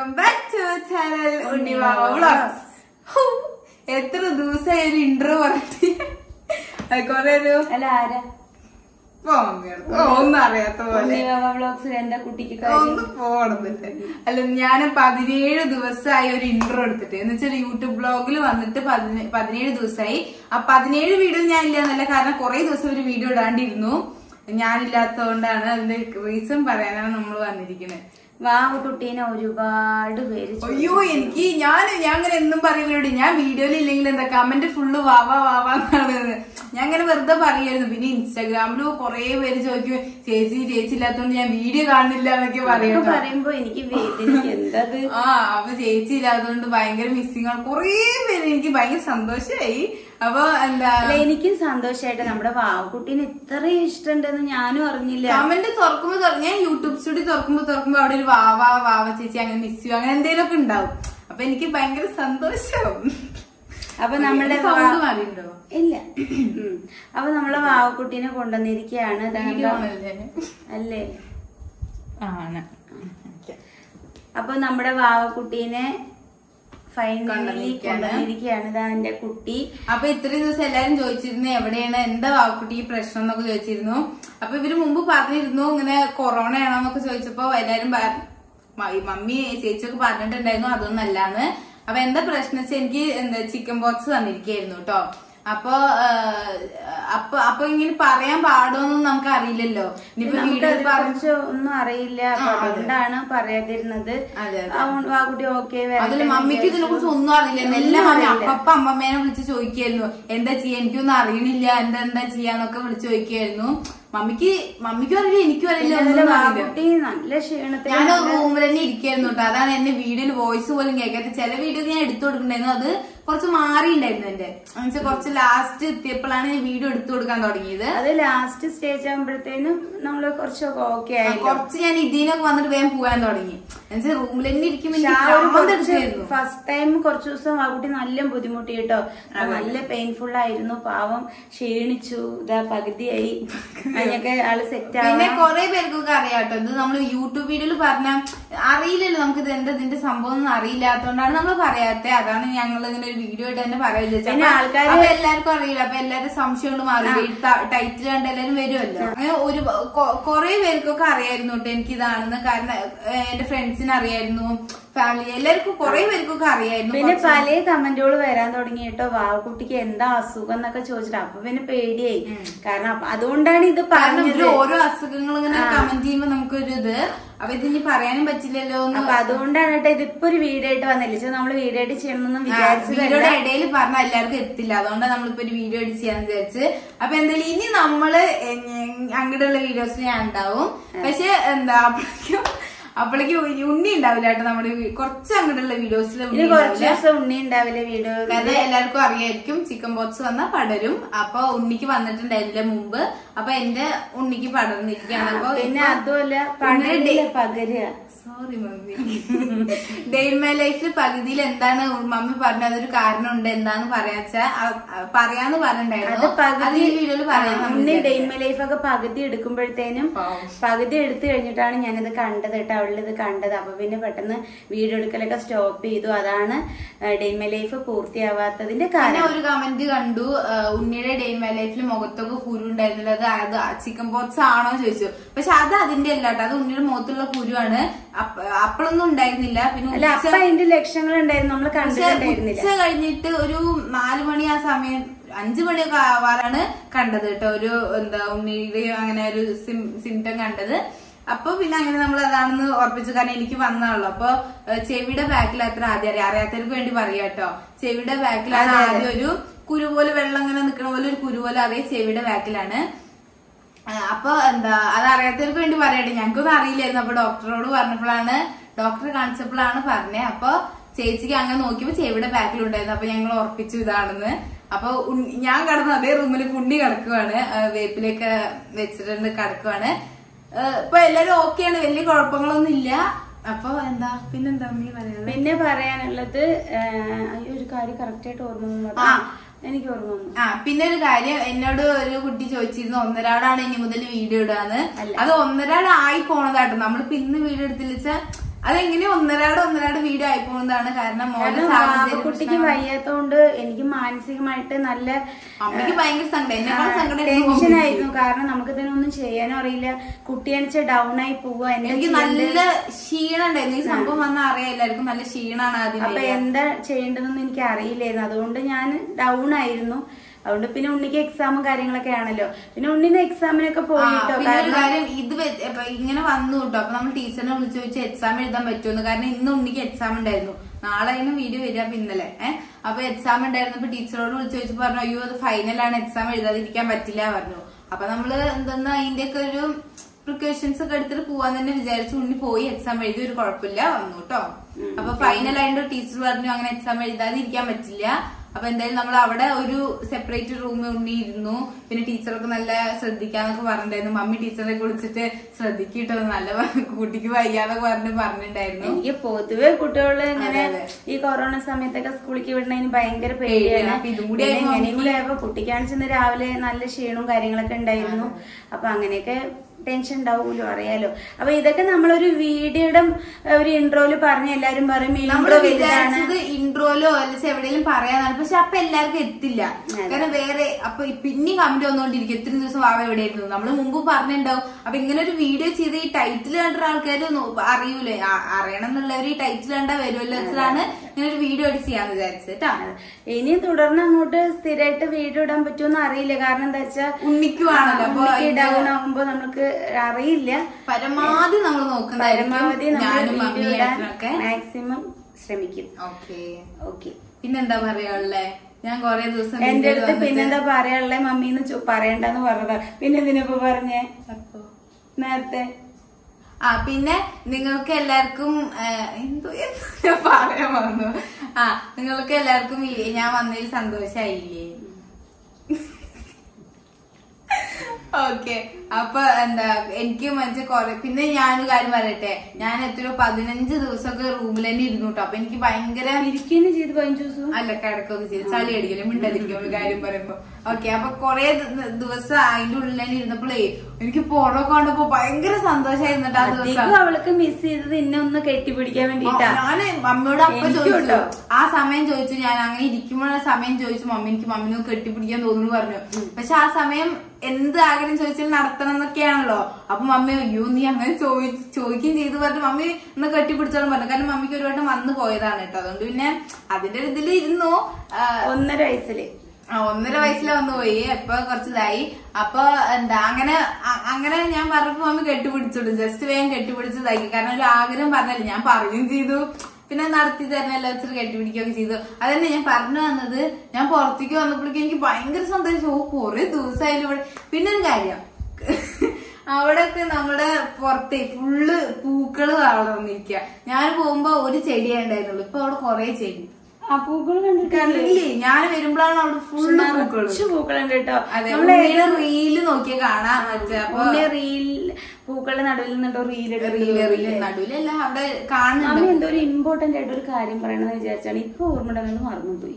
Welcome back to channel Unnivava vlogs എത്ര ദിവസമായി ഒരു ഇന്റർവ്യൂ പറഞ്ഞിട്ട് അത് കൊറേ ഒരു അല്ല ആരാ പോ മമ്മി അടുത്ത്. ഓ, ഒന്നും അറിയാത്ത പോലെ വ്ളോഗ്സ് എന്റെ കുട്ടിക്ക് കാര്യം ഒന്ന് പോടുന്നില്ല അല്ല ഞാൻ പതിനേഴ് ദിവസമായി ഒരു ഇന്റർവ്യൂ എടുത്തിട്ട് എന്ന് വെച്ചാൽ യൂട്യൂബ് ബ്ലോഗിൽ വന്നിട്ട് പതിനേ- പതിനേഴ് ദിവസമായി ആ പതിനേഴ് വീഡിയോ ഞാൻ ഇല്ലാന്നല്ല കാരണം കുറെ ദിവസം ഒരു വീഡിയോ ഇടാണ്ടിരുന്നു ഞാനില്ലാത്തതുകൊണ്ടാണ് അതിന്റെ റീസൺ പറയാനാണ് നമ്മൾ വന്നിരിക്കുന്നത് വാവ് കുട്ടീനെ ഒരുപാട് പേര് ചോ- അയ്യോ എനിക്ക് ഞാൻ ഞാൻ അങ്ങനെ എന്നും പറയുന്നോട് ഞാൻ വീഡിയോയിൽ ഇല്ലെങ്കിൽ എന്താ കമന്റ് ഫുള്ള് വാവാ വാവാ എന്നാണ് ഞാൻ അങ്ങനെ വെറുതെ പറയായിരുന്നു പിന്നെ ഇൻസ്റ്റാഗ്രാമിലും കുറെ പേര് ചോദിക്കും ചേച്ചി ചേച്ചി ഇല്ലാത്തോണ്ട് ഞാൻ വീഡിയോ കാണുന്നില്ല എന്നൊക്കെ ഇതൊക്കെ പറയും പറയുമ്പോ എനിക്ക് വേദനിക്കും എന്തത് ആ അപ്പൊ ചേച്ചി ഇല്ലാത്തതുകൊണ്ട് ഭയങ്കര മിസ്സിങ് ആണ് കുറേ പേര് എനിക്ക് ഭയങ്കര സന്തോഷമായി അപ്പൊ എന്താ അല്ല എനിക്കും സന്തോഷായിട്ട് നമ്മുടെ വാവ് കുട്ടീനെ ഇത്രയും ഇഷ്ടമുണ്ടെന്ന് ഞാനും അറിഞ്ഞില്ല കമന്റ് തുറക്കുമ്പോ തുറ- ഞാൻ യൂട്യൂബ് സ്റ്റുഡിയോ തുറക്കുമ്പോ തുറക്കുമ്പോ അവിടെ ഒരു വാവാ വാവ ചേച്ചി അങ്ങനെ മിസ് ചെയ്യും അങ്ങനെ എന്തെങ്കിലും ഒക്കെ ഉണ്ടാവും അപ്പൊ എനിക്ക് ഭയങ്കര സന്തോഷം അപ്പൊ നമ്മുടെ സൗണ്ട് വാ- മാറിയിട്ടുണ്ടോ ഇല്ല ഉം. അപ്പൊ നമ്മളെ വാവക്കുട്ടീനെ കൊണ്ടുവന്നിരിക്കുകയാണ് ദാ വീഡിയോ നമ്മളെ- ആണല്ലേ അല്ലേ ആണ് അപ്പൊ നമ്മുടെ വാവക്കുട്ടീനെ ഫൈനലി കൊണ്ടുവന്നിരിക്കുകയാണ്. കൊണ്ടുവന്നിരിക്കുകയാണ് ഇതാ എന്റെ കുട്ടി അപ്പൊ ഇത്രയും ദിവസം എല്ലാരും ചോദിച്ചിരുന്നു എവിടെയാണ് എന്താ വാക്കുട്ടി ഈ പ്രശ്നം എന്നൊക്കെ ചോദിച്ചിരുന്നു അപ്പൊ ഇവര് മുമ്പ് പറഞ്ഞിരുന്നു ഇങ്ങനെ കൊറോണ ആണോ എന്നൊക്കെ ചോദിച്ചപ്പോ എല്ലാരും പറ- മ- ഈ മമ്മി ചേച്ചിയൊക്കെ പറഞ്ഞിട്ടുണ്ടായിരുന്നു അതൊന്നല്ലാന്ന് അപ്പൊ എന്താ പ്രശ്നം വെച്ചാൽ എനിക്ക് എന്താ ചിക്കൻ ബോക്സ് തന്നിരിക്കായിരുന്നു കേട്ടോ അപ്പൊ ആ, അപ്പൊ അപ്പൊ ഇങ്ങനെ പറയാൻ പാടുമെന്നും നമുക്ക് അറിയില്ലല്ലോ ഇനിയിപ്പോ നമുക്ക് വീഡിയോ അതിനെ കുറിച്ച് ഒന്നും അറിയില്ല അപ്പൊ ആ, അതെ. അതുകൊണ്ടാണ് പറയാതിരുന്നത് അതെ, അതെ. അതുകൊണ്ട് വാക്കുട്ടി ഓക്കെ അതില് മമ്മിക്ക് ഇതിനെ കുറിച്ച് ഒന്നും അറിയില്ല എല്ലാം മമ്മി അപ്പപ്പ അമ്മമ്മേനെ വിളിച്ച് ചോദിക്കായിരുന്നു എന്താ ചെയ്യാ എനിക്കൊന്നും അറിയണില്ല എന്താ എന്താ ചെയ്യാന്നൊക്കെ വിളിച്ച് ചോദിക്കായിരുന്നു മമ്മിക്ക് മമ്മിക്കും അറിയില്ല എനിക്കും അറിയില്ല ഒന്നും അറിയില്ല വാക്കുട്ടി നല്ല ക്ഷീണത്തിൽ ഞാൻ റൂമിൽ തന്നെ ഇരിക്കായിരുന്നു കേട്ടോ അതാണ് എന്റെ വീഡിയോയിൽ വോയിസ് പോലും കേൾക്കാത്ത ചില വീഡിയോ ഞാൻ എടുത്തു കൊടുക്കണ്ടായിരുന്നു അത് കുറച്ച് മാറിയിട്ടുണ്ടായിരുന്നു എന്റെ എന്നുവെച്ചാൽ കുറച്ച് ലാസ്റ്റ് എത്തിയപ്പോഴാണ് ഞാൻ വീഡിയോ എടുത്തു കൊടുക്കാൻ തുടങ്ങിയത് അത് ലാസ്റ്റ് സ്റ്റേജ് ആകുമ്പോഴത്തേനും നമ്മള് കുറച്ചൊക്കെ ഓക്കെ ആയില്ലോ കുറച്ച് ഞാൻ ഇതിനൊക്കെ വന്നിട്ട് വേഗം പോകാൻ തുടങ്ങി എന്നുവെച്ചാൽ റൂമിൽ തന്നെ ഇരിക്കുമ്പോൾ പക്ഷെ ആ എനിക്ക് ഒരു ഭ്രാന്ത് കുറച്ച് എടുക്കുമായിരുന്നു. ഫസ്റ്റ് ടൈം കുറച്ചു ദിവസം വാക്കുട്ടി നല്ല ബുദ്ധിമുട്ടി കേട്ടോ നല്ല പെയിൻഫുൾ ആയിരുന്നു പാവം ക്ഷീണിച്ചു ഇതാ പകുതിയായി അതിനൊക്കെ ആള് സെറ്റ് പിന്നെ ആവാം കുറെ പേർക്കൊക്കെ അറിയാട്ടോ ഇത് നമ്മൾ യൂട്യൂബ് വീഡിയോയിൽ പറഞ്ഞ അറിയില്ലല്ലോ നമുക്ക് ഇത് എന്താ ഇതിന്റെ സംഭവം ഒന്നും അറിയില്ലാത്തോണ്ടാണ് നമ്മൾ പറയാത്തെ അതാണ് ഞങ്ങൾ ഇങ്ങനെ ഒരു വീഡിയോ ആയിട്ട് തന്നെ പറയാൻ പിന്നെ ആൾക്കാര് അപ്പൊ എല്ലാവർക്കും അറിയില്ല അപ്പൊ എല്ലാവരുടെ സംശയങ്ങൾ മാറി ടൈറ്റിൽ കണ്ട് എല്ലാവരും വരുമല്ലോ അങ്ങനെ ഒരു കുറെ പേർക്കൊക്കെ അറിയായിരുന്നു കേട്ടോ എനിക്ക് ഇതാണെന്ന് കാരണം ഏഹ്, എന്റെ ഫ്രണ്ട്സിന് അറിയായിരുന്നു ഫാമിലി എല്ലാവർക്കും കുറെ പേർക്കൊക്കെ അറിയായിരുന്നു പിന്നെ പല കമന്റുകൾ വരാൻ തുടങ്ങി കേട്ടോ വാവക്കുട്ടിക്ക് എന്താ അസുഖം എന്നൊക്കെ ചോദിച്ചിട്ട് അപ്പൊ പിന്നെ പേടിയായി കാരണം അപ്പൊ അതുകൊണ്ടാണ് ഇത് കാരണം പറഞ്ഞത് ഇവര് ഓരോ അസുഖങ്ങൾ ഇങ്ങനെ കമന്റ് ചെയ്യുമ്പോ നമുക്കൊരു ഇത് അപ്പൊ ഇതിനി പറയാനും പറ്റില്ലല്ലോ എന്ന് അപ്പൊ അതുകൊണ്ടാണ് കേട്ടോ ഇതിപ്പോ ഒരു വീഡിയോ ആയിട്ട് വന്നില്ല പക്ഷെ നമ്മള് വീഡിയോ ആയിട്ട് ചെയ്യണമെന്നൊന്നും വിചാരിച്ചതല്ല വീഡിയോയുടെ ഇടയിൽ പറഞ്ഞ എല്ലാവർക്കും എത്തില്ല അതുകൊണ്ടാണ് നമ്മളിപ്പോ ഒരു വീഡിയോ എഡിറ്റ് ചെയ്യാന്ന് വിചാരിച്ച് അപ്പൊ എന്തായാലും ഇനി നമ്മള് അങ്ങോട്ടുള്ള വീഡിയോസ് ഞാൻ ഉണ്ടാവും പക്ഷെ എന്താ അപ്പോഴേക്കും അപ്പോഴേക്കും ഉണ്ണി ഉണ്ടാവില്ല കേട്ടോ നമ്മുടെ വീ- കുറച്ച് അങ്ങോട്ടുള്ള വീഡിയോസിൽ ഉണ്ണി ഇനി കുറച്ച് ഉണ്ടാവില്ല ദിവസം ഉണ്ണി ഉണ്ടാവില്ല വീഡിയോ കാരണം എല്ലാവർക്കും അറിയായിരിക്കും ചിക്കൻ ബോക്സ് വന്നാൽ പടരും അപ്പൊ ഉണ്ണിക്ക് വന്നിട്ടുണ്ടായിരുന്നില്ല മുമ്പ് അപ്പൊ എന്റെ ഉണ്ണിക്ക് പടർന്നിരിക്കുകയാണ് അപ്പൊ പിന്നെ അതുമല്ല പണ്ടില്ല പകരുക sorry mummy day in my ലൈഫിൽ പകുതിയിൽ എന്താണ് മമ്മി പറഞ്ഞ അതൊരു കാരണമുണ്ട് എന്താന്ന് പറയാച്ചാ അ- അ- പറയാന്ന് അത് പറഞ്ഞിട്ടുണ്ടായിരുന്നു അത് പകുതി ഈ വീഡിയോയിൽ പറയാൻ ആ, ഉണ്ണി ഡെയിൻമ ലൈഫ് ഒക്കെ പകുതി എടുക്കുമ്പോഴത്തേനും പാവം. പകുതി എടുത്തു കഴിഞ്ഞിട്ടാണ് ഞാനിത് കണ്ടത് കേട്ടോ അവളിത് കണ്ടത് അപ്പൊ പിന്നെ പെട്ടെന്ന് വീഡിയോ എടുക്കലൊക്കെ സ്റ്റോപ്പ് ചെയ്തു അതാണ് ഡെയിൻമ ലൈഫ് പൂർത്തിയാവാത്തതിന്റെ പിന്നെ കാരണം ഒരു കമന്റ് കണ്ടു ആ, ഉണ്ണിയുടെ ഡേ ഇൻ മൈ ലൈഫിൽ മുഖത്തൊക്കെ കുരു ഉണ്ടായിരുന്നില്ല അത് അത് ചിക്കൻ ബോക്സ് ആണോ ചോദിച്ചു പക്ഷെ അത് അതിന്റെ അല്ല കേട്ടോ അത് ഉണ്ണിയുടെ മുഖത്തുള്ള കുരുവാണ് അപ്പ- അപ്പോഴൊന്നും ഉണ്ടായിരുന്നില്ല പിന്നെ അല്ല ഉച്ച- അപ്പൊ അതിന്റെ ലക്ഷങ്ങൾ ഉണ്ടായിരുന്നു നമ്മൾ പക്ഷെ കണ്ടിട്ടുണ്ടായിരുന്നില്ല ഉച്ച കഴിഞ്ഞിട്ട് ഒരു നാല് മണി ആ സമയം അഞ്ചു മണിയൊക്കെ ആവാറാണ് കണ്ടത് കേട്ടോ ഒരു എന്താ ഉണ്ണിയുടെ അങ്ങനെ ഒരു സിംറ്റം കണ്ടത് അപ്പൊ പിന്നെ അങ്ങനെ നമ്മൾ അതാണെന്ന് ഉറപ്പിച്ചു കാരണം എനിക്ക് വന്നാണല്ലോ അപ്പൊ ഏഹ്, ചെവിയുടെ ബാക്കിൽ അത്ര ആദ്യം അറിയാം അറിയാത്തവർക്ക് വേണ്ടി പറയാ കേട്ടോ ചെവിയുടെ ബാക്കിലാണ് ആദ്യം ഒരു കുരു പോലെ വെള്ളം ഇങ്ങനെ നിൽക്കുന്ന പോലെ ഒരു കുരു പോലെ അറിയാം ചെവിയുടെ ബാക്കിലാണ് ആ, അപ്പൊ എന്താ അത് അറിയാത്തവർക്ക് വേണ്ടി പറയട്ടെ ഞങ്ങൾക്കൊന്നും അറിയില്ലായിരുന്നു അപ്പൊ ഡോക്ടറോട് പറഞ്ഞപ്പോഴാണ് ഡോക്ടറെ കാണിച്ചപ്പോഴാണ് പറഞ്ഞത് അപ്പൊ ചേച്ചിക്ക് അങ്ങനെ നോക്കിയപ്പോ ചെവിയുടെ ബാക്കിലുണ്ടായിരുന്നു അപ്പൊ ഞങ്ങൾ ഉറപ്പിച്ചു ഇതാണെന്ന് അപ്പൊ ഉണ്ണി- ഞാൻ കിടന്ന അതേ റൂമിൽ പുണ്ണി കിടക്കുവാണ് ആ, വേപ്പിലേക്ക് വെച്ചിട്ടുണ്ട് കിടക്കുവാണ് ആ, ഇപ്പൊ എല്ലാരും ഓക്കെയാണ് വലിയ കുഴപ്പങ്ങളൊന്നും ഇല്ല അപ്പൊ എന്താ പിന്നെന്താ അമ്മി പറയുന്നത് പിന്നെ പറയാനുള്ളത് ആ, അയ്യോ ഒരു കാര്യം കറക്റ്റ് ആയിട്ട് ഓർമ്മ വന്നു. ആ. എനിക്ക് ഓർമ്മ വന്നു ആ പിന്നെ ഒരു കാര്യം എന്നോട് ഒരു കുട്ടി ചോദിച്ചിരുന്നു ഒന്നരാടാണ് ഇനി മുതൽ വീഡിയോ ഇടാന്ന് അല്ല. അത് ഒന്നരാടായി പോണതാട്ടോ നമ്മളിപ്പോ ഇന്ന് വീഡിയോ എടുത്തില്ല വെച്ചാ അതെങ്ങനെ ഒന്നരാട് ഒന്നരാട് വീഡിയോ ആയിപ്പോകുന്നതാണ് കാരണം മോന്റെ കാരണം സാഹചര്യം കുട്ടിക്ക് വയ്യാത്തോണ്ട് എനിക്ക് മാനസികമായിട്ട് നല്ല അമ്മയ്ക്ക് ഭയങ്കര സങ്കടം എന്നെക്കാളും സങ്കടം എനിക്ക് ടെൻഷൻ മമ്മിക്ക്. ആയിരുന്നു കാരണം നമുക്ക് ഇതിനൊന്നും ചെയ്യാനും അറിയില്ല കുട്ടിയാണെച്ച ഡൗൺ ആയി പോവുക എന്താ എനിക്ക് ചെയ്യണ്ടേ? നല്ല ക്ഷീണം ഉണ്ടായിരുന്നു ഈ സംഭവം വന്നാൽ അറിയാം എല്ലാവർക്കും നല്ല ക്ഷീണാണ് ആദ്യം അപ്പൊ എന്താ ചെയ്യേണ്ടതെന്ന് എനിക്ക് അറിയില്ലായിരുന്നു അതുകൊണ്ട് ഞാൻ ഡൗൺ ആയിരുന്നു അതുകൊണ്ട് പിന്നെ ഉണ്ണിക്ക് എക്സാമും കാര്യങ്ങളൊക്കെ ആണല്ലോ പിന്നെ ഉണ്ണിന് എക്സാമിനൊക്കെ ആ, പോയിട്ടോ പിന്നെ ഒരു കാരണം കാര്യം ഇത് വെ- ഇപ്പൊ ഇങ്ങനെ വന്നു കേട്ടോ അപ്പൊ നമ്മൾ ടീച്ചറിനെ വിളിച്ചു ചോദിച്ചു എക്സാം എഴുതാൻ പറ്റുമെന്ന് കാരണം ഇന്ന് ഉണ്ണിക്ക് എക്സാം ഉണ്ടായിരുന്നു നാളെ അതിന് വീഡിയോ വരിക അപ്പൊ ഇന്നലെ ഏഹ് അപ്പൊ എക്സാം ഉണ്ടായിരുന്നപ്പോ ടീച്ചറോട് വിളിച്ചു ചോദിച്ചു പറഞ്ഞു അയ്യോ അത് ഫൈനലാണ് എക്സാം എഴുതാതിരിക്കാൻ പറ്റില്ല പറഞ്ഞു അപ്പൊ നമ്മള് എന്തെന്നാ അതിന്റെ ഒക്കെ ഒരു പ്രിക്കോഷൻസ് ഒക്കെ എടുത്തിട്ട് പോവാൻ തന്നെ വിചാരിച്ചു ഉണ്ണി പോയി എക്സാം എഴുതി ഒരു കുഴപ്പമില്ല വന്നു കേട്ടോ അപ്പൊ ഫൈനൽ ആയിട്ട് ടീച്ചർ പറഞ്ഞു അങ്ങനെ എക്സാം എഴുതാതിരിക്കാൻ പറ്റില്ല അപ്പൊ എന്തായാലും നമ്മൾ അവിടെ ഒരു സെപ്പറേറ്റ് റൂമിൽ ഉണ്ണി ഇരുന്നു പിന്നെ ടീച്ചറൊക്കെ നല്ല ശ്രദ്ധിക്കാന്നൊക്കെ പറഞ്ഞിട്ടുണ്ടായിരുന്നു മമ്മി ടീച്ചറെ വിളിച്ചിട്ട് ശ്രദ്ധിക്കിട്ടോ നല്ല കുട്ടിക്ക് വയ്യാന്നൊക്കെ പറഞ്ഞ് പറഞ്ഞിട്ടുണ്ടായിരുന്നു എനിക്ക് പൊതുവെ കുട്ടികള് ഇങ്ങനെ അതെ, ഈ കൊറോണ സമയത്തൊക്കെ സ്കൂളിലേക്ക് വിടണതിന് ഭയങ്കര പേടിയാണ്. പേടിയാണ് അപ്പൊ ഇതും കൂടി പിന്നെ ആയപ്പോ ഇങ്ങനെയും കൂടി ആയപ്പോ കുട്ടിക്കാണിച്ചെന്ന് രാവിലെ നല്ല ക്ഷീണവും കാര്യങ്ങളൊക്കെ ഉണ്ടായിരുന്നു അപ്പൊ അങ്ങനെയൊക്കെ ടെൻഷൻ ഉണ്ടാവുമല്ലോ അറിയാലോ അപ്പൊ ഇതൊക്കെ നമ്മളൊരു വീഡിയോയുടെ ഒരു ഇൻട്രോയില് പറഞ്ഞ എല്ലാരും പറയും നമ്മള് intro വലുതാണ് വിചാരിച്ചത് ഇൻട്രോയിലോ അല്ലെങ്കിൽ എവിടെയെങ്കിലും പറയാന്നാണ് പക്ഷെ അപ്പൊ എല്ലാവർക്കും എത്തില്ല കാരണം വേറെ അപ്പൊ പിന്നെയും കമന്റ് വന്നുകൊണ്ടിരിക്കും എത്ര ദിവസം വാവ എവിടെയായിരുന്നു നമ്മള് മുമ്പ് പറഞ്ഞിട്ടുണ്ടാവും അപ്പൊ ഇങ്ങനെ ഒരു വീഡിയോ ചെയ്ത് ഈ ടൈറ്റിൽ കണ്ട ആൾക്കാർ അറിയൂലേ ആ- അറിയണം എന്നുള്ളവർ ഈ ടൈറ്റിൽ കണ്ട വരുമല്ലോ വെച്ചിട്ടാണ് ഇങ്ങനെ ഒരു വീഡിയോ ആയിട്ട് ചെയ്യാന്ന് വിചാരിച്ചത് കേട്ടാ ഇനിയും തുടർന്ന് അങ്ങോട്ട് സ്ഥിരമായിട്ട് വീഡിയോ ഇടാൻ പറ്റുമെന്ന് അറിയില്ല കാരണം എന്താ വെച്ചാൽ ഉണ്ണിക്കുവാണല്ലോ അപ്പൊ ഡൗൺ ആകുമ്പോ നമുക്ക് അറിയില്ല പരമാവധി നമ്മൾ പരമാവധി നോക്കുന്നതായിരിക്കും നമ്മൾ ഞാനും വീഡിയോ ഇടാൻ മമ്മിയായിട്ടൊക്കെ മാക്സിമം ശ്രമിക്കും ഓക്കെ ഓക്കെ പിന്നെന്താ പറയാനുള്ളേ ഞാൻ കൊറേ ദിവസം എന്റെ വീട്ടിൽ അടുത്ത് വന്നിട്ട് പിന്നെന്താ പറയാനുള്ളേ മമ്മീന്ന് ചോ- പറയണ്ടെന്ന് പറഞ്ഞതാ പിന്നെ എന്തിനപ്പോ പറഞ്ഞേ നേരത്തെ ആ പിന്നെ നിങ്ങൾക്ക് എല്ലാവർക്കും ആ, എന്തോ എന്തോ ഞാൻ പറയാൻ വന്നു ആ നിങ്ങൾക്ക് എല്ലാവർക്കും ഈ- ഞാൻ വന്നതിൽ സന്തോഷായില്ലേ ഓക്കെ അപ്പൊ എന്താ എനിക്ക് മറ്റേ കൊറേ പിന്നെ ഞാനൊരു കാര്യം പറയട്ടെ ഞാൻ എത്രയോ പതിനഞ്ച് ദിവസമൊക്കെ റൂമിൽ തന്നെ ഇരുന്നു കേട്ടോ അപ്പൊ എനിക്ക് ഭയങ്കര ഇരിക്കുന്നു ചെയ്ത് പതിനഞ്ചു ദിവസം അല്ല കിടക്കൊക്കെ ചെയ്ത് ചളി അടിക്കലും മിണ്ടാതിരിക്കും ഒരു കാര്യം പറയുമ്പോ ഓക്കെ അപ്പൊ കൊറേ ദി- ദിവസം അതിന്റെ ഉള്ളിൽ തന്നെ ഇരുന്നപ്പോഴേ എനിക്ക് പുറമൊക്കെ കണ്ടപ്പോ ഭയങ്കര സന്തോഷമായിരുന്നു കേട്ടോ ആ ദിവസം അധികം അവൾക്ക് മിസ് ചെയ്തത് ഇന്നെ ഒന്ന് കെട്ടിപ്പിടിക്കാൻ വേണ്ടിട്ടാ ഞാന് മമ്മിയോട് അപ്പൊ എനിക്കും ചോദിച്ചു കേട്ടോ. ആ സമയം ചോദിച്ചു ഞാൻ അങ്ങനെ ഇരിക്കുമ്പോഴ സമയം ചോദിച്ചു മമ്മി എനിക്ക് മമ്മിനെ ഒന്ന് കെട്ടിപ്പിടിക്കാൻ തോന്നുന്നു പറഞ്ഞു പക്ഷെ ആ സമയം എന്ത് ആഗ്രഹം ചോദിച്ചാൽ നടത്തണം എന്നൊക്കെയാണല്ലോ അപ്പൊ മമ്മി അയ്യോ നീ അങ്ങനെ ചോദി- ചോദിക്കുകയും ചെയ്തു പറഞ്ഞു മമ്മി ഒന്ന് കെട്ടിപ്പിടിച്ചോളം പറഞ്ഞു കാരണം മമ്മിക്ക് ഒരു വട്ടം വന്നു പോയതാണ് കേട്ടോ അതുകൊണ്ട് പിന്നെ അതിന്റെ ഒരു ഇതിൽ ഇരുന്നു ആ, ഒന്നര വയസ്സില് ആ, ഒന്നര വയസ്സിൽ വന്നു പോയി അപ്പൊ കുറച്ചിതായി അപ്പൊ എന്താ അങ്ങനെ അ- അങ്ങനെ ഞാൻ പറഞ്ഞപ്പോ മമ്മി കെട്ടിപ്പിടിച്ചോളൂ ജസ്റ്റ് വേഗം കെട്ടിപ്പിടിച്ചതാക്കി കാരണം ഒരു ആഗ്രഹം പറഞ്ഞല്ലോ ഞാൻ പറയുകയും ചെയ്തു പിന്നെ നടത്തി തരണല്ലോ വെച്ചിട്ട് കെട്ടിപ്പിടിക്കുകയൊക്കെ ചെയ്തു അതന്നെ ഞാൻ പറഞ്ഞു വന്നത് ഞാൻ പുറത്തേക്ക് വന്നപ്പോഴേക്കും എനിക്ക് ഭയങ്കര സന്തോഷം ഓ കുറെ ദിവസമായാലും ഇവിടെ പിന്നെ ഒരു കാര്യം അവിടെയൊക്കെ നമ്മുടെ പുറത്തെ ഫുള്ള് പൂക്കള് വളർന്നിരിക്കുക ഞാൻ പോകുമ്പോ ഒരു ചെടിയേ ഉണ്ടായിരുന്നുള്ളൂ ഇപ്പൊ അവിടെ കുറെ ചെടി ആ പൂക്കൾ കണ്ടിട്ട് കണ്ടില്ലേ ഞാൻ വരുമ്പോഴാണ് അവിടെ ഫുള്ള് പൂക്കള് നിറച്ച് പൂക്കളുണ്ട് കേട്ടോ അതെ നമ്മള് ഉണ്ണിയുടെ റീല് നോക്കിയാ കാണാൻ പറ്റുക അപ്പൊ ഉണ്ണി റീൽ പൂക്കളുടെ നടുവിൽ നിന്നിട്ടോ റീൽ റീല് റീല് നടുവിലല്ല അവിടെ കാണുന്നുണ്ട് അമ്മ എന്തോ ഒരു ഇമ്പോർട്ടന്റ് ആയിട്ട് ഒരു കാര്യം പറയണമെന്ന് വിചാരിച്ചാണ് ഇപ്പൊ ഓർമ്മ ഉണ്ടെന്ന് മറന്നുപോയി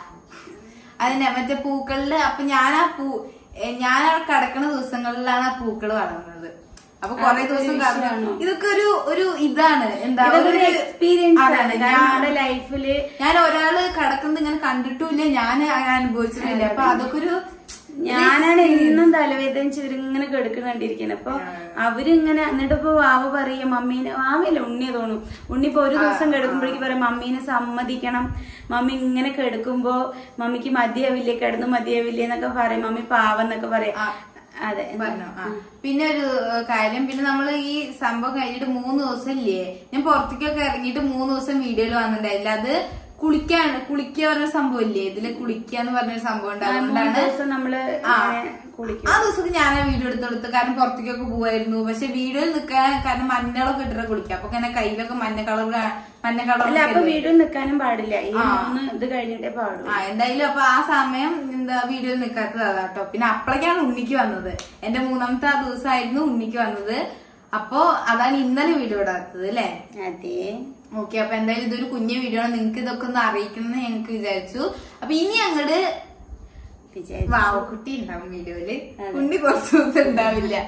അതിനെ മറ്റേ പൂക്കളില് അപ്പൊ ഞാൻ ആ പൂ ഏ, ഞാൻ ആ കിടക്കുന്ന ദിവസങ്ങളിലാണ് ആ പൂക്കള് വളർന്നത് അപ്പൊ കൊറേ അതൊക്കെ ദിവസം ഒരു കറങ്ങി വിഷയമാണോ? ഇതൊക്കെ ഒരു ഒരു ഇതാണ് എന്താ ഇതൊക്കെ ഒരു ഒരു- എക്സ്പീരിയൻസ് ആണ് അതാണ്. കാരണം ഞാൻ- നമ്മുടെ ലൈഫില് ഞാൻ ഒരാള് കിടക്കുന്നത് ഇങ്ങനെ കണ്ടിട്ടുമില്ല ഞാൻ അങ്ങനെ അനുഭവിച്ചിട്ടില്ല അപ്പൊ അതൊക്കെ ഒരു ഞാനാണ് എന്നും തലവേദനിച്ച് ഇവരിങ്ങനെ കെടുക്കുന്ന കണ്ടിരിക്കുന്നത് അപ്പൊ അവരിങ്ങനെ എന്നിട്ട് ഇപ്പൊ വാവ പറയും മമ്മീനെ വാവയില്ല ഉണ്ണിയെ തോന്നും ഉണ്ണി ഇപ്പൊ ഒരു ദിവസം കെടുക്കുമ്പോഴേക്ക് പറയും മമ്മീനെ സമ്മതിക്കണം മമ്മി ഇങ്ങനെ കെടുക്കുമ്പോ മമ്മിക്ക് മതിയാവില്ലേ കിടന്നു മതിയാവില്ലേ എന്നൊക്കെ പറയും മമ്മി പാവെന്നൊക്കെ പറയും ആ. അതെ പറഞ്ഞു ആ പിന്നെ ഒരു ഏഹ്, കാര്യം പിന്നെ നമ്മൾ ഈ സംഭവം കഴിഞ്ഞിട്ട് മൂന്ന് ദിവസം ഇല്ലേ ഞാൻ പുറത്തേക്കൊക്കെ ഇറങ്ങിയിട്ട് മൂന്ന് ദിവസം വീഡിയോയിൽ വന്നിട്ടുണ്ടായില്ല അത് കുളിക്കാണ് കുളിക്കുക പറഞ്ഞ സംഭവം ഇല്ലേ ഇതില് കുളിക്കുക എന്ന് പറഞ്ഞൊരു സംഭവം ഉണ്ട് മൂന്ന് അതുകൊണ്ടാണ് ദിവസം നമ്മള് ആ. ഇങ്ങനെ കുളിക്കും ആ ദിവസമൊക്കെ ഞാൻ ആ വീഡിയോ എടുത്ത് കൊടുത്തു കാരണം പുറത്തേക്കൊക്കെ പോവായിരുന്നു പക്ഷെ വീഡിയോയിൽ നിൽക്കാൻ കാരണം മഞ്ഞളൊക്കെ ഇട്ടിട്ട് കുളിക്കുക അപ്പൊ ഇങ്ങനെ കയ്യിലൊക്കെ മഞ്ഞ കളർ മഞ്ഞ അല്ല അപ്പൊ കളർ വീഡിയോ നിക്കാനും പാടില്ല ഈ മൂന്ന് ഇത് കഴിഞ്ഞിട്ടേ പാടുള്ളൂ ആ എന്തായാലും അപ്പൊ ആ സമയം എന്താ വീഡിയോയിൽ നിൽക്കാത്തത് അതാട്ടോ പിന്നെ അപ്പോഴേക്കാണ് ഉണ്ണിക്ക് വന്നത് എന്റെ മൂന്നാമത്തെ ആ ദിവസമായിരുന്നു ഉണ്ണിക്ക് വന്നത് അപ്പോ അതാണ് ഇന്നലെ വീഡിയോ ഇടാത്തത് അല്ലേ അതെ ഓക്കെ അപ്പൊ എന്തായാലും ഇതൊരു കുഞ്ഞു വീഡിയോ ആണ് നിങ്ങൾക്ക് ഇതൊക്കെ ഒന്ന് അറിയിക്കണം എന്ന് ഞങ്ങൾക്ക് വിചാരിച്ചു അപ്പൊ ഇനി അങ്ങോട്ട് വിചാരിച്ചു വാവക്കുട്ടി ഉണ്ടാവും വീഡിയോയില് ഉണ്ണി കുറച്ച് ദിവസം ഉണ്ടാവില്ല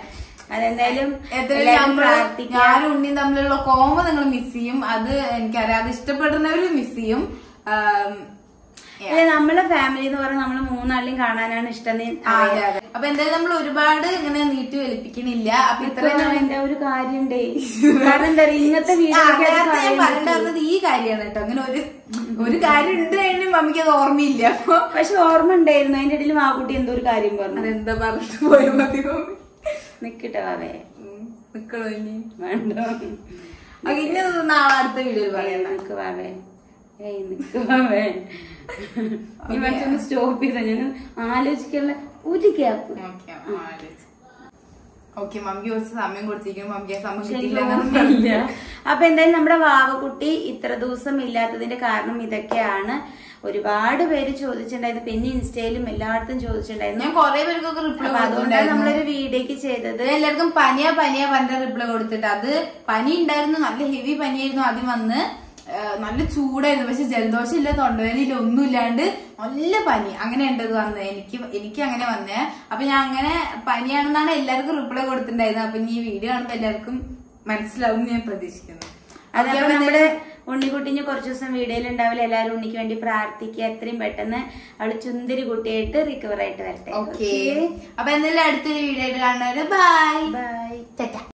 അതെന്തായാലും എത്രയും എല്ലാവരും നമ്മള് പ്രാർത്ഥിക്കുക ഞാനും ഉണ്ണിയും തമ്മിലുള്ള കോമ നിങ്ങൾ മിസ് ചെയ്യും അത് എനിക്കറിയാം അത് ഇഷ്ടപ്പെടുന്നവര് മിസ് ചെയ്യും ആം, yeah. അല്ലെ നമ്മളെ ഫാമിലി എന്ന് പറഞ്ഞാൽ നമ്മള് മൂന്നാളിലും കാണാനാണ് ഇഷ്ടം എന്ന് ആ, അതെ അതെ അപ്പൊ എന്തായാലും നമ്മൾ ഒരുപാട് ഇങ്ങനെ നീട്ടി വലിപ്പിക്കണില്ല അപ്പൊ ഇത്രയും ഇത്രയും എന്റെ ഒരു കാര്യണ്ടേ കാരണം എന്താ പറയാ ഇങ്ങനത്തെ ആ, വീഡിയോ നേരത്തെ ഞാൻ പറഞ്ഞിരുന്നത് ഈ കാര്യമാണ് കേട്ടോ അങ്ങനെ ഒരു ഒരു കാര്യം ഉണ്ട് കഴിഞ്ഞാൽ മമ്മിക്ക് അത് ഓർമ്മയില്ല അപ്പൊ പക്ഷെ ഓർമ്മ ഉണ്ടായിരുന്നു അതിന്റെ ഇടയിൽ മാക്കുട്ടി എന്തോ ഒരു കാര്യം പറഞ്ഞു അതെന്താ പറഞ്ഞിട്ട് പോയ മതി മമ്മി നിക്കട്ടെ വാവേ ഉം, നിക്കണോ ഇനി വേണ്ട അപ്പൊ ഇനി അത് നാളെ അടുത്ത വീഡിയോയിൽ ഏയ് പറയാം നിക്ക് വാവേ ഏയ് നിക്ക് വാവേ ഈ മനസ്സൊന്ന് സ്റ്റോപ്പ് ചെയ്ത ഞാൻ ആലോചിക്കാനുള്ള ഒരു ഗ്യാപ്പ് ഓക്കെ മമ്മിക്ക് കുറച്ച് സമയം കൊടുത്തിരിക്കുന്നു മമ്മിക്ക് ആ സമയം പക്ഷെ കിട്ടിയില്ല എനിക്ക് എന്നാണ് ഓർമ്മയില്ല അപ്പൊ എന്തായാലും നമ്മുടെ വാവക്കുട്ടി ഇത്ര ദിവസം ഇല്ലാത്തതിന്റെ കാരണം ഇതൊക്കെയാണ് ഒരുപാട് പേര് ചോദിച്ചിട്ടുണ്ടായിരുന്നു പിന്നെ ഇൻസ്റ്റയിലും എല്ലായിടത്തും ചോദിച്ചിട്ടുണ്ടായിരുന്നു ഞാൻ കൊറേ പേർക്കൊക്കെ റിപ്ലൈ അപ്പൊ അതുകൊണ്ടാണ് നമ്മളൊരു വീഡിയോക്ക് ചെയ്തത് അത് എല്ലാവർക്കും പനിയാ പനിയാ പറഞ്ഞ റിപ്ലൈ കൊടുത്തിട്ട് അത് പനി ഉണ്ടായിരുന്നു നല്ല ഹെവി പനിയായിരുന്നു ആദ്യം വന്ന് ആ, നല്ല ചൂടായിരുന്നു പക്ഷെ ജലദോഷം ഇല്ല തൊണ്ടവേദനയില്ല ഒന്നും ഇല്ലാണ്ട് നല്ല പനി അങ്ങനെ ഉണ്ടത് വന്നത് എനിക്ക് എനിക്ക് അങ്ങനെ വന്നേ അപ്പൊ ഞാൻ അങ്ങനെ പനിയാണെന്നാണ് എല്ലാവർക്കും റിപ്ലൈ കൊടുത്തിട്ടുണ്ടായിരുന്നത് അപ്പൊ ഇനി ഈ വീഡിയോ കാണുമ്പോ എല്ലാവർക്കും മനസ്സിലാവും എന്ന് ഞാൻ പ്രതീക്ഷിക്കുന്നു അതപ്പോ Okay, അപ്പൊ നമ്മുടെ ഉണ്ണിക്കുട്ടിന് കുറച്ച് ദിവസം വീഡിയോയിൽ ഉണ്ടാവില്ല എല്ലാവരും ഉണ്ണിക്ക് വേണ്ടി പ്രാർത്ഥിക്കുക എത്രയും പെട്ടെന്ന് അവള് ചുന്ദരി കുട്ടിയായിട്ട് റിക്കവർ ആയിട്ട് വരട്ടെ ഓക്കെ അപ്പൊ എന്തായാലും അടുത്തൊരു വീഡിയോ ആയിട്ട് കാണുന്നവര് ബൈ ബൈ ടാറ്റ